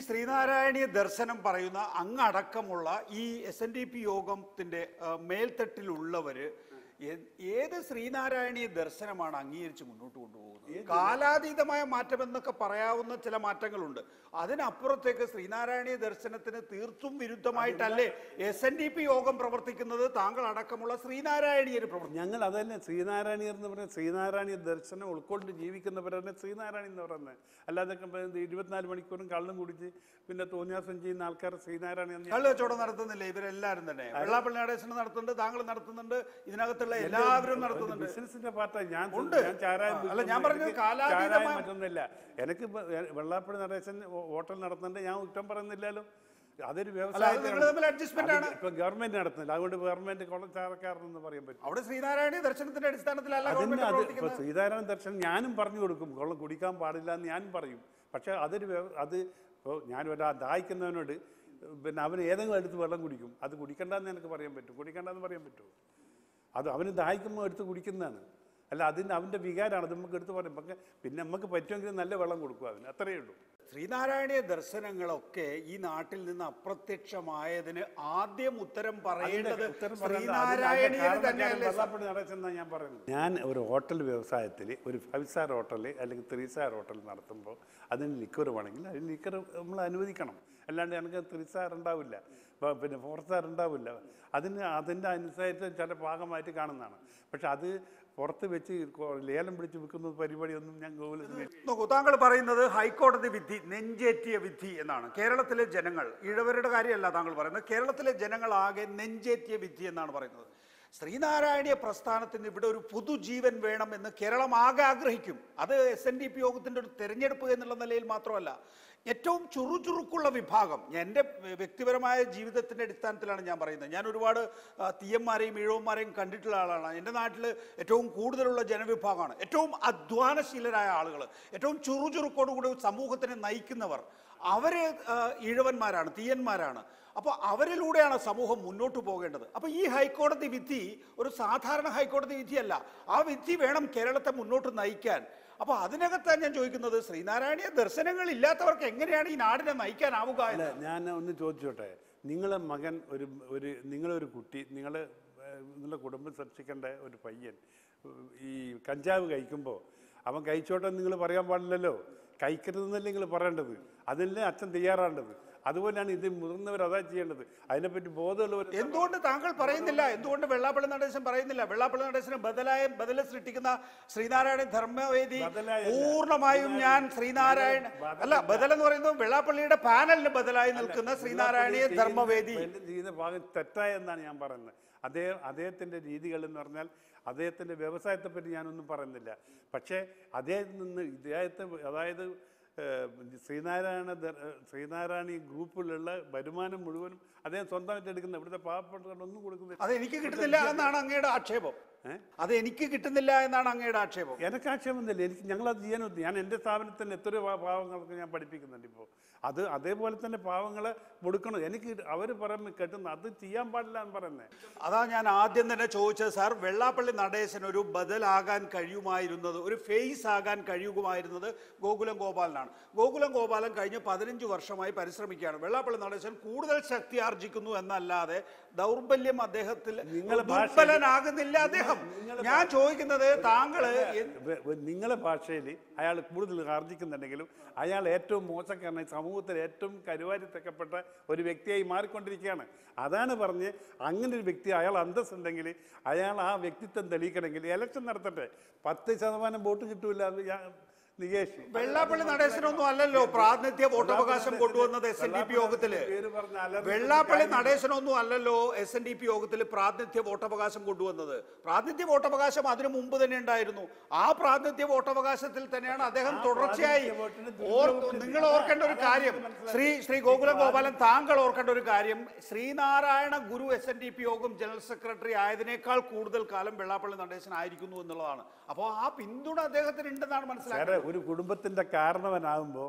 ശ്രീനാരായണീയ ദർശനം പറയുന്ന അങ്ങടക്കമുള്ള ഈ എസ് എൻ ഡി പി യോഗത്തിന്റെ ആ, മേൽത്തട്ടിലുള്ളവര് ഏ- ഏത് ശ്രീനാരായണീയ ദർശനമാണ് അംഗീകരിച്ച് മുന്നോട്ട് കൊണ്ടുപോകുന്നത് കാലാതീതമായ മാറ്റം എന്നൊക്കെ പറയാവുന്ന ചില മാറ്റങ്ങളുണ്ട് അതിനപ്പുറത്തേക്ക് ശ്രീനാരായണീയ ദർശനത്തിന് തീർത്തും വിരുദ്ധമായിട്ടല്ലേ S N D P Yogam പ്രവർത്തിക്കുന്നത് താങ്കൾ അടക്കമുള്ള ശ്രീനാരായണീയർ പ്രവർത്തിക്കുന്നത് ഞങ്ങൾ അതന്നെ ശ്രീനാരായണീയർ എന്ന് പറയുന്നത് ശ്രീനാരായണീയ ദർശനം ഉൾക്കൊണ്ട് ജീവിക്കുന്നവരാണ് ശ്രീനാരായണി എന്ന് പറയുന്നത് അല്ലാതെ ഇപ്പം ഇത് ഇരുപത്തിനാല് മണിക്കൂറും കള്ളും കുടിച്ച് പിന്നെ തോന്നിയാസം ചെയ്യുന്ന ആൾക്കാർ ശ്രീനാരായണി എന്ന് കള്ളു കച്ചവടം നടത്തുന്നില്ല ഇവരെല്ലാരും തന്നെ വെള്ളാപ്പള്ളി നടേശനം നടത്തുന്നുണ്ട് താങ്കൾ നടത്തുന്നുണ്ട് ഇതിനകത്തുള്ള എല്ലാവരും നടത്തുന്നുണ്ട് ബിസിനസിന്റെ പാർട്ടായി ഞാൻ ഉണ്ട്. ഞാൻ ചാരായം അല്ല, വിൽക്കുന്നു. ഞാൻ പറഞ്ഞത് എനിക്ക് കാലാതീതമായ- ചാരായം മറ്റൊന്നുമില്ല എനിക്ക് ഇപ്പൊ വെള്ളാപ്പള്ളി നടേശൻ ഹോട്ടൽ നടത്തുന്നുണ്ട് ഞാൻ കുറ്റം പറയുന്നില്ലല്ലോ അതൊരു അല്ല, അത് നിങ്ങൾ തമ്മിൽ adjustment ആണ്. ഇപ്പൊ ഗവൺമെന്റ് നടത്തുന്നില്ല അതുകൊണ്ട് ഗവൺമെന്റ് കൊള്ളച്ചാറക്കാരെന്ന് പറയാൻ പറ്റും അവിടെ ശ്രീനാരായണ ദർശനത്തിന്റെ അടിസ്ഥാനത്തിലല്ല അതിന് ഗവൺമെന്റ് അത് ഇപ്പൊ പ്രവർത്തിക്കുന്നത് ശ്രീധാരൻ ദർശനം ഞാനും പറഞ്ഞു കൊടുക്കും കൊള്ളം കുടിക്കാൻ പാടില്ല എന്ന് ഞാനും പറയും പക്ഷെ അതൊരു വ്യവ- അത് ഇപ്പോൾ ഞാൻ ഒരാ ദാഹിക്കുന്നവനോട് പിന്നെ അവൻ ഏതെങ്കിലും എടുത്ത് വെള്ളം കുടിക്കും അത് കുടിക്കണ്ടെന്ന് എനിക്ക് പറയാൻ പറ്റും കുടിക്കണ്ടെന്ന് പറയാൻ പറ്റുമോ അത് അവന് ദാഹിക്കുമ്പോൾ എടുത്ത് കുടിക്കുന്നതാണ് അല്ല അതിന് അവൻ്റെ വികാരമാണ് അത് നമുക്ക് എടുത്ത് പറയും പക്ഷേ പിന്നെ നമുക്ക് പറ്റുമെങ്കിൽ നല്ല വെള്ളം കൊടുക്കും അവന് അത്രയേ ഉള്ളൂ ശ്രീനാരായണീയ ദർശനങ്ങളൊക്കെ ഈ നാട്ടിൽ നിന്ന് അപ്രത്യക്ഷമായതിന് ആദ്യം ഉത്തരം പറയേണ്ടത് അതിന്റെ ഉത്തരം പറയേണ്ട അതിന്റെ ശ്രീനാരായണീയർ കാരണം തന്നെയല്ലേ ഞാൻ വെള്ളാപ്പള്ളി നടേശനെന്നാ ഞാൻ പറയുന്നത് ഞാൻ ഒരു ഹോട്ടൽ വ്യവസായത്തിൽ ഒരു ഫൈവ് സ്റ്റാർ ഹോട്ടൽ അല്ലെങ്കിൽ ത്രീ സ്റ്റാർ ഹോട്ടൽ നടത്തുമ്പോൾ അതിന് ലിക്കർ വേണമെങ്കിൽ അതിന് ലിക്കർ നമ്മൾ അനുവദിക്കണം അല്ലാണ്ട് എനിക്ക് ത്രീ സ്റ്റാർ ഉണ്ടാവില്ല ഇപ്പൊ പിന്നെ ഫോർ സ്റ്റാർ ഉണ്ടാവില്ല അതിന് അതിൻ്റെ അനുസരിച്ച് ചില ഭാഗമായിട്ട് കാണുന്നതാണ് പക്ഷെ അത് പുറത്ത് വെച്ച് കൊ- ലേലം പിടിച്ച് വിൽക്കുന്ന പരിപാടിയൊന്നും ഞാൻ ഗോകുലത്തിൽ നോക്കൂ താങ്കൾ പറയുന്നത് ഹൈക്കോടതി വിധി നെഞ്ചേറ്റിയ വിധി എന്നാണ് കേരളത്തിലെ ജനങ്ങൾ ഇഴവരുടെ കാര്യമല്ല താങ്കൾ പറയുന്നത് കേരളത്തിലെ ജനങ്ങൾ ആകെ നെഞ്ചേറ്റിയ വിധി എന്നാണ് പറയുന്നത് ശ്രീനാരായണീയ പ്രസ്ഥാനത്തിന് ഇവിടെ ഒരു പുതുജീവൻ വേണം എന്ന് കേരളം ആകെ ആഗ്രഹിക്കും അത് എസ് എൻ ഡി പി യോഗത്തിന്റെ ഒരു തെരഞ്ഞെടുപ്പ് എന്നുള്ള നിലയിൽ മാത്രമല്ല ഏറ്റവും ചുറുചുറുക്കുള്ള വിഭാഗം എൻ്റെ വ്യക്തിപരമായ ജീവിതത്തിൻ്റെ അടിസ്ഥാനത്തിലാണ് ഞാൻ പറയുന്നത് ഞാൻ ഒരുപാട് ആ, തീയന്മാരെയും ഈഴവന്മാരെയും കണ്ടിട്ടുള്ള ആളാണ് എൻ്റെ നാട്ടിൽ ഏറ്റവും കൂടുതലുള്ള ജനവിഭാഗമാണ് ഏറ്റവും അധ്വാനശീലരായ ആളുകൾ ഏറ്റവും ചുറുചുറുക്കോടുകൂടി സമൂഹത്തിനെ നയിക്കുന്നവർ അവര് ആ, ഈഴവന്മാരാണ് തീയന്മാരാണ് അപ്പോൾ അവരിലൂടെയാണ് സമൂഹം മുന്നോട്ട് പോകേണ്ടത് അപ്പോൾ ഈ ഹൈക്കോടതി വിധി ഒരു സാധാരണ ഹൈക്കോടതി വിധിയല്ല ആ വിധി വേണം കേരളത്തെ മുന്നോട്ട് നയിക്കാൻ അപ്പോൾ അതിനകത്താണ് ഞാൻ ചോദിക്കുന്നത് ശ്രീനാരായണീയ ദർശനങ്ങൾ ഇല്ലാത്തവർക്ക് എങ്ങനെയാണ് ഈ നാടിനെ നയിക്കാനാവുക അല്ല എന്ന് ഞാൻ ഒന്ന് ചോദിച്ചോട്ടെ നിങ്ങളെ മകൻ ഒരു ഒരു നിങ്ങളൊരു കുട്ടി നിങ്ങൾ നിങ്ങളുടെ കുടുംബം സൃഷ്ടിക്കേണ്ട ഒരു പയ്യൻ ഉം, ഈ കഞ്ചാവ് കഴിക്കുമ്പോൾ അവൻ കഴിച്ചോട്ടെ നിങ്ങൾ പറയാൻ പാടില്ലല്ലോ കഴിക്കരുതെന്നല്ലേ നിങ്ങൾ പറയേണ്ടത് അതിനല്ലേ അച്ഛൻ തയ്യാറാണ്ടത് അതുപോലെയാണ് ഇത് മുതിർന്നവർ അതാ ചെയ്യേണ്ടത് അതിനെപ്പറ്റി ബോധമുള്ളവർ എന്തുകൊണ്ട് താങ്കൾ പറയുന്നില്ല എന്തുകൊണ്ട് വെള്ളാപ്പള്ളി നടേശൻ പറയുന്നില്ല വെള്ളാപ്പള്ളി നടേശന് ബദലായ ബദല സൃഷ്ടിക്കുന്ന ശ്രീനാരായണ ധർമ്മവേദി ബദലായല്ല. പൂർണ്ണമായും ഞാൻ ശ്രീനാരായണ അല്ല ബദൽ എന്ന് പറയുന്നത് വെള്ളാപ്പള്ളിയുടെ പാനലിന് ബദലായി നിൽക്കുന്ന ശ്രീനാരായണീയ ധർമ്മവേദി ചെയ്യുന്ന- ചെയ്യുന്ന ഭാഗം തെറ്റായെന്നാണ് ഞാൻ പറയുന്നത് അദ്ദേഹം അദ്ദേഹത്തിൻ്റെ രീതികൾ എന്ന് പറഞ്ഞാൽ അദ്ദേഹത്തിൻ്റെ വ്യവസായത്തെ പറ്റി ഞാനൊന്നും പറയുന്നില്ല പക്ഷേ അദ്ദേഹത്തിൽ നിന്ന് ഇദ്ദേഹത്തെ അതായത് ഏഹ്, ശ്രീനാരായണ ദർ- ഏഹ്, ശ്രീനാരായണ ഈ ഗ്രൂപ്പിലുള്ള വരുമാനം മുഴുവനും അദ്ദേഹം സ്വന്തമായിട്ട് എടുക്കുന്ന ഇവിടുത്തെ പാവപ്പെട്ടവരൊന്നും കൊടുക്കുന്നില്ല അത് എനിക്ക് കിട്ടുന്നില്ല എന്നാണ് അങ്ങയുടെ ആക്ഷേപം ഏ? അത് എനിക്ക് കിട്ടുന്നില്ല എന്നാണ് അങ്ങയുടെ ആക്ഷേപം എനിക്ക് ആക്ഷേപമൊന്നുമില്ല എനിക്ക് ഞങ്ങളത് ചെയ്യാൻ ഒത്തു ഞാൻ എൻ്റെ സ്ഥാപനത്തിൽ എത്രയോ പാ- പാവങ്ങൾക്ക് ഞാൻ പഠിപ്പിക്കുന്നുണ്ട് ഇപ്പോൾ അത് അതേപോലെ തന്നെ പാവങ്ങളെ കൊടുക്കണം എനിക്ക് അവർ പറയുമ്പോൾ കേട്ടുന്ന അത് ചെയ്യാൻ പാടില്ല എന്ന് പറയുന്നത് അതാ ഞാൻ ആദ്യം തന്നെ ചോദിച്ചത് സാർ വെള്ളാപ്പള്ളി നടേശൻ ഒരു ബദലാകാൻ കഴിയുമായിരുന്നത് ഒരു ഫേസ് ആകാൻ കഴിയുമായിരുന്നത് ഗോകുലം ഗോപാലനാണ് ഗോകുലം ഗോപാലൻ കഴിഞ്ഞ പതിനഞ്ച് വർഷമായി പരിശ്രമിക്കുകയാണ് വെള്ളാപ്പള്ളി നടേശൻ കൂടുതൽ ശക്തി ആർജിക്കുന്നു എന്നല്ലാതെ ദൗർബല്യം അദ്ദേഹത്തിൽ നിങ്ങളെ ഭാഷയിൽ- ദുർബലനാകുന്നില്ല അദ്ദേഹം ഞാൻ ചോദിക്കുന്നത് താങ്കള് എന്ത്- വെ- വെ- നിങ്ങളെ ഭാഷയിൽ അയാൾ കൂടുതൽ ആർജിക്കുന്നുണ്ടെങ്കിലും അയാൾ ഏറ്റവും മോശക്കാരനായി സമൂഹത്തിൽ ഏറ്റവും കരുവാരിത്തക്കപ്പെട്ട ഒരു വ്യക്തിയായി മാറിക്കൊണ്ടിരിക്കുകയാണ് അതാണ് പറഞ്ഞ് അങ്ങനെ ഒരു വ്യക്തി അയാൾ അന്തസ്സുണ്ടെങ്കിൽ അയാൾ ആ വ്യക്തിത്വം തെളിയിക്കണമെങ്കിൽ ഇലക്ഷൻ നടത്തട്ടെ പത്ത് ശതമാനം വോട്ട് കിട്ടൂല അത് ഞാൻ- നികേഷ് വെള്ളാപ്പള്ളി നടേശനൊന്നും അല്ലല്ലോ പ്രാതിനിധ്യ വോട്ടവകാശം കൊണ്ടുവന്നത് എസ് എൻ ഡി പി യോഗത്തില് പേര് പറഞ്ഞ അലറി വെള്ളാപ്പള്ളി നടേശനൊന്നും അല്ലല്ലോ എസ് എൻ ഡി പി യോഗത്തിൽ പ്രാതിനിധ്യ വോട്ടവകാശം കൊണ്ടുവന്നത് പ്രാതിനിധ്യ വോട്ടവകാശം അതിനു മുമ്പ് തന്നെ ഉണ്ടായിരുന്നു ആ പ്രാതിനിധ്യ വോട്ടവകാശത്തിൽ തന്നെയാണ് അദ്ദേഹം തുടർച്ചയായി പ്രാതിനിധ്യ വോട്ടിന് ഓർ- ദുരുപയോഗം നിങ്ങൾ ഓർക്കേണ്ട ഒരു കാര്യം ശ്രീ ശ്രീ ഗോകുലം ഗോപാലൻ താങ്കൾ ഓർക്കേണ്ട ഒരു കാര്യം Sreenarayana Guru S N D P Yogam general secretary ആയതിനേക്കാൾ കൂടുതൽ കാലം വെള്ളാപ്പള്ളി നടേശൻ ആയിരിക്കുന്നു എന്നുള്ളതാണ് അപ്പോൾ ആ പിന്തുണ അദ്ദേഹത്തിന് ഉണ്ടെന്നാണ് മനസ്സിലാക്കുന്നത് വേറെ ഒരു കുടുംബത്തിന്റെ കാരണവനാകുമ്പോൾ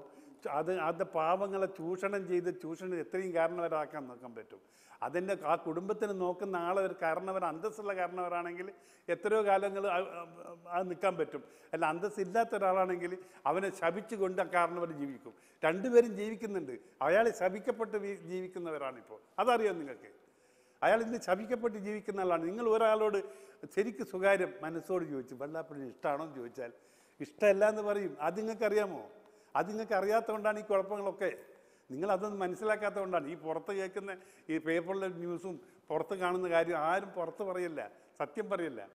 അത് അത് പാവങ്ങളെ ചൂഷണം ചെയ്ത് ചൂഷണം എത്രയും കാരണവരാക്കാൻ നോക്കാൻ പറ്റും അതിൻ്റെ ആ കുടുംബത്തിന് നോക്കുന്ന ആളെ ഒരു കാരണവർ അന്തസ്സുള്ള കാരണവരാണെങ്കിൽ എത്രയോ കാലങ്ങൾ അത് നിൽക്കാൻ പറ്റും അല്ല അന്തസ്സില്ലാത്ത ഒരാളാണെങ്കിൽ അവനെ ശപിച്ചുകൊണ്ട് ആ കാരണവർ ജീവിക്കും രണ്ടുപേരും ജീവിക്കുന്നുണ്ട് അയാൾ ശപിക്കപ്പെട്ട് വീ- ജീവിക്കുന്നവരാണിപ്പോൾ അതറിയാം നിങ്ങൾക്ക് അയാൾ ഇന്ന് ശപിക്കപ്പെട്ട് ജീവിക്കുന്ന ആളാണ് നിങ്ങൾ ഒരാളോട് ശരിക്കും സ്വകാര്യം മനസ്സോട് ചോദിച്ചു വെള്ളാപ്പള്ളി ഇഷ്ടമാണോ എന്ന് ചോദിച്ചാൽ ഇഷ്ടമല്ല എന്ന് പറയും അത് നിങ്ങൾക്ക് അറിയാമോ അത് നിങ്ങൾക്ക് അറിയാത്തതുകൊണ്ടാണ് ഈ കുഴപ്പങ്ങളൊക്കെ നിങ്ങൾ അതൊന്നും മനസ്സിലാക്കാത്തതുകൊണ്ടാണ് ഈ പുറത്ത് കേൾക്കുന്ന ഈ പേപ്പറിലെ ന്യൂസും പുറത്ത് കാണുന്ന കാര്യം ആരും പുറത്ത് പറയില്ല സത്യം പറയില്ല